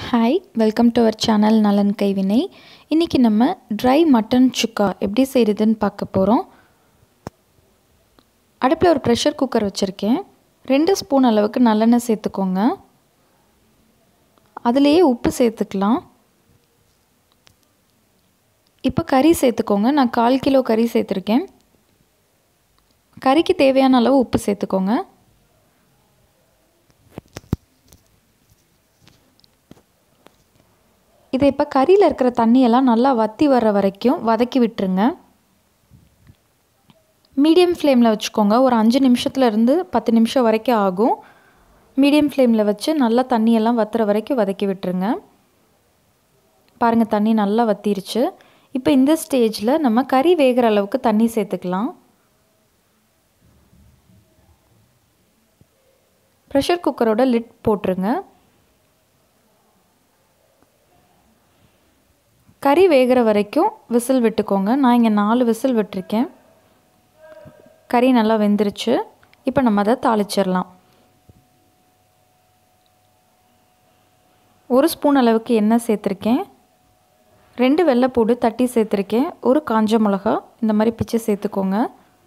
hi welcome to our channel நலன் கைவினை இன்றைக்கி நம்ம ட்ரை மட்டன் சுக்கா எப்படி செய்கிறதுன்னு பார்க்க போகிறோம் அடுப்பில் ஒரு ப்ரெஷர் குக்கர் வச்சுருக்கேன் ரெண்டு ஸ்பூன் அளவுக்கு நல்லெண்ணெய் சேர்த்துக்கோங்க அதுலேயே உப்பு சேர்த்துக்கலாம் இப்போ கறி சேர்த்துக்கோங்க நான் கால் கிலோ கறி சேர்த்துருக்கேன் கறிக்கு தேவையான அளவு உப்பு சேர்த்துக்கோங்க இதை இப்போ கறியில் இருக்கிற தண்ணியெல்லாம் நல்லா வற்றி வர்ற வரைக்கும் வதக்கி விட்டுருங்க மீடியம் ஃப்ளேமில் வச்சுக்கோங்க ஒரு அஞ்சு நிமிஷத்துலேருந்து பத்து நிமிஷம் வரைக்கும் ஆகும் மீடியம் ஃப்ளேமில் வச்சு நல்லா தண்ணியெல்லாம் வற்றுற வரைக்கும் வதக்கி விட்டுருங்க பாருங்கள் தண்ணி நல்லா வற்றிருச்சு இப்போ இந்த ஸ்டேஜில் நம்ம கறி வேகிற அளவுக்கு தண்ணி சேர்த்துக்கலாம் ப்ரெஷர் குக்கரோட லிட் போட்டுருங்க கறி வேகிற வரைக்கும் விசில் விட்டுக்கோங்க நான் இங்கே நாலு விசில் விட்டுருக்கேன் கறி நல்லா வெந்துருச்சு இப்போ நம்ம அதை தாளிச்சிடலாம் ஒரு ஸ்பூன் அளவுக்கு எண்ணெய் சேர்த்துருக்கேன் ரெண்டு வெள்ளைப்பூடு தட்டி சேர்த்துருக்கேன் ஒரு காஞ்ச மிளகா இந்த மாதிரி பிச்சு சேர்த்துக்கோங்க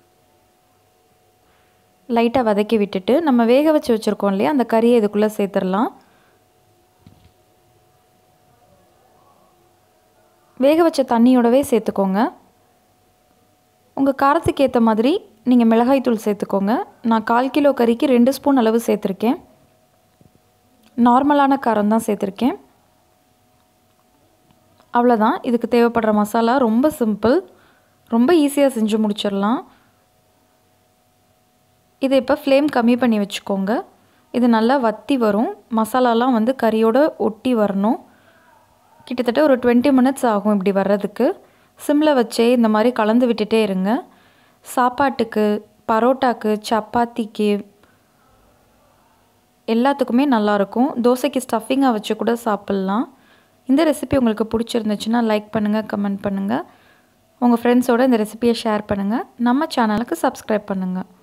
லைட்டாக வதக்கி விட்டுட்டு நம்ம வேக வச்சு வச்சுருக்கோம் இல்லையா அந்த கறியை இதுக்குள்ளே சேர்த்துடலாம் வேக வச்ச தண்ணியோடவே சேர்த்துக்கோங்க உங்கள் காரத்துக்கு ஏற்ற மாதிரி நீங்கள் மிளகாய்த்தூள் சேர்த்துக்கோங்க நான் கால் கிலோ கறிக்கு ரெண்டு ஸ்பூன் அளவு சேர்த்துருக்கேன் நார்மலான காரம் தான் சேர்த்துருக்கேன் அவ்வளோதான் இதுக்கு தேவைப்படுற மசாலா ரொம்ப சிம்பிள் ரொம்ப ஈஸியாக செஞ்சு முடிச்சிடலாம் இதை இப்போ ஃப்ளேம் கம்மி பண்ணி வச்சுக்கோங்க இது நல்லா வத்தி வரும் மசாலாலாம் வந்து கறியோடு ஒட்டி வரணும் கிட்டத்தட்ட ஒரு டுவெண்ட்டி மினிட்ஸ் ஆகும் இப்படி வர்றதுக்கு சிம்மில் வச்சே இந்த மாதிரி கலந்து விட்டுட்டே இருங்க சாப்பாட்டுக்கு பரோட்டாக்கு சப்பாத்திக்கு எல்லாத்துக்குமே நல்லாயிருக்கும் தோசைக்கு ஸ்டஃபிங்காக வச்சு கூட சாப்பிட்லாம் இந்த ரெசிபி உங்களுக்கு பிடிச்சிருந்துச்சுன்னா லைக் பண்ணுங்கள் கமெண்ட் பண்ணுங்கள் உங்கள் ஃப்ரெண்ட்ஸோடு இந்த ரெசிபியை ஷேர் பண்ணுங்கள் நம்ம சேனலுக்கு சப்ஸ்கிரைப் பண்ணுங்கள்